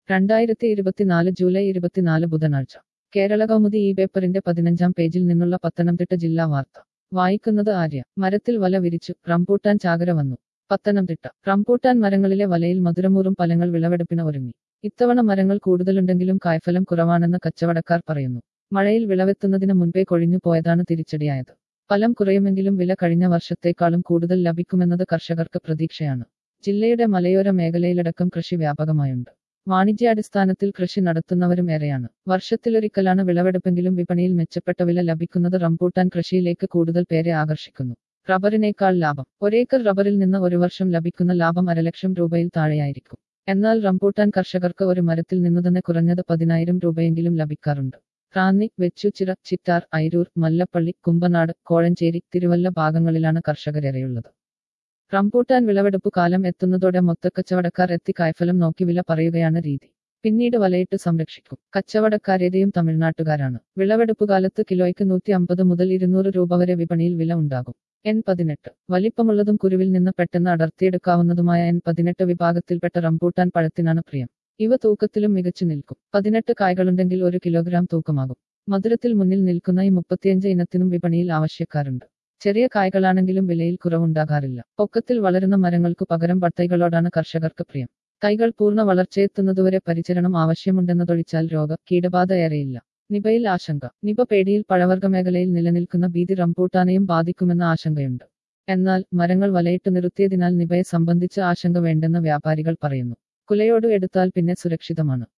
രണ്ടായിരത്തി ഇരുപത്തിനാല് ജൂലൈ ഇരുപത്തിനാല് ബുധനാഴ്ച കേരള കൗമുദി ഈ പേപ്പറിന്റെ പതിനഞ്ചാം പേജിൽ നിന്നുള്ള പത്തനംതിട്ട ജില്ലാ വാർത്ത വായിക്കുന്നത് ആര്യ മരത്തിൽ വല വിരിച്ചു റംപൂട്ടാൻ ചാകര വന്നു പത്തനംതിട്ട റംപൂട്ടാൻ മരങ്ങളിലെ വലയിൽ മധുരമൂറും ഫലങ്ങൾ വിളവെടുപ്പിന് ഒരുങ്ങി ഇത്തവണ മരങ്ങൾ കൂടുതലുണ്ടെങ്കിലും കായ്ഫലം കുറവാണെന്ന് കച്ചവടക്കാർ പറയുന്നു മഴയിൽ വിളവെത്തുന്നതിന് മുൻപേ കൊഴിഞ്ഞു പോയതാണ് തിരിച്ചടിയായത് ഫലം കുറയുമെങ്കിലും വില കഴിഞ്ഞ വർഷത്തേക്കാളും കൂടുതൽ ലഭിക്കുമെന്നത് കർഷകർക്ക് പ്രതീക്ഷയാണ് ജില്ലയുടെ മലയോര മേഖലയിലടക്കം കൃഷി വ്യാപകമായുണ്ട് വാണിജ്യാടിസ്ഥാനത്തിൽ കൃഷി നടത്തുന്നവരും ഏറെയാണ് വർഷത്തിലൊരിക്കലാണ് വിളവെടുപ്പെങ്കിലും വിപണിയിൽ മെച്ചപ്പെട്ട വില ലഭിക്കുന്നത് റംപൂട്ടാൻ കൃഷിയിലേക്ക് കൂടുതൽ പേരെ ആകർഷിക്കുന്നു റബ്ബറിനേക്കാൾ ലാഭം ഒരേക്കർ റബ്ബറിൽ നിന്ന് ഒരു വർഷം ലഭിക്കുന്ന ലാഭം അരലക്ഷം രൂപയിൽ താഴെയായിരിക്കും എന്നാൽ റംപൂട്ടാൻ കർഷകർക്ക് ഒരു മരത്തിൽ നിന്നു തന്നെ കുറഞ്ഞത് പതിനായിരം രൂപയെങ്കിലും ലഭിക്കാറുണ്ട് റാന്നി വെച്ചുച്ചിറ ചിറ്റാർ ഐരൂർ മല്ലപ്പള്ളി കുമ്പനാട് കോഴഞ്ചേരി തിരുവല്ല ഭാഗങ്ങളിലാണ് കർഷകരേറെയുള്ളത് റംപൂട്ടാൻ വിളവെടുപ്പ് കാലം എത്തുന്നതോടെ മൊത്തക്കച്ചവടക്കാർ എത്തി കായ്ഫലം നോക്കി വില പറയുകയാണ് രീതി പിന്നീട് വലയിട്ട് സംരക്ഷിക്കും കച്ചവടക്കാരേറെയും തമിഴ്നാട്ടുകാരാണ് വിളവെടുപ്പ് കാലത്ത് കിലോയ്ക്ക് നൂറ്റി അമ്പത് മുതൽ ഇരുന്നൂറ് രൂപ വരെ വിപണിയിൽ വില ഉണ്ടാകും എൻ പതിനെട്ട് വലിപ്പമുള്ളതും കുരുവിൽ നിന്ന് പെട്ടെന്ന് അടർത്തിയെടുക്കാവുന്നതുമായ എൻ പതിനെട്ട് വിഭാഗത്തിൽപ്പെട്ട റംപൂട്ടാൻ പഴത്തിനാണ് പ്രിയം ഇവ തൂക്കത്തിലും മികച്ചു നിൽക്കും പതിനെട്ട് കായ്കളുണ്ടെങ്കിൽ ഒരു കിലോഗ്രാം തൂക്കമാകും മധുരത്തിൽ മുന്നിൽ നിൽക്കുന്ന ഈ മുപ്പത്തിയഞ്ച് ഇനത്തിനും വിപണിയിൽ ആവശ്യക്കാരുണ്ട് ചെറിയ കായ്കളാണെങ്കിലും വിലയിൽ കുറവുണ്ടാകാറില്ല പൊക്കത്തിൽ വളരുന്ന മരങ്ങൾക്കു പകരം പട്ടൈകളോടാണ് കർഷകർക്ക് പ്രിയം തൈകൾ പൂർണ്ണ വളർച്ചയെത്തുന്നതുവരെ പരിചരണം ആവശ്യമുണ്ടെന്നതൊഴിച്ചാൽ രോഗ കീടബാധ ഏറെയില്ല നിപയിൽ ആശങ്ക നിപ പേടിയിൽ പഴവർഗ മേഖലയിൽ നിലനിൽക്കുന്ന ഭീതി റംപൂട്ടാനെയും ബാധിക്കുമെന്ന ആശങ്കയുണ്ട് എന്നാൽ മരങ്ങൾ വലയിട്ട് നിർത്തിയതിനാൽ നിപയെ സംബന്ധിച്ച് ആശങ്ക വേണ്ടെന്ന് വ്യാപാരികൾ പറയുന്നു കുലയോട് എടുത്താൽ പിന്നെ സുരക്ഷിതമാണ്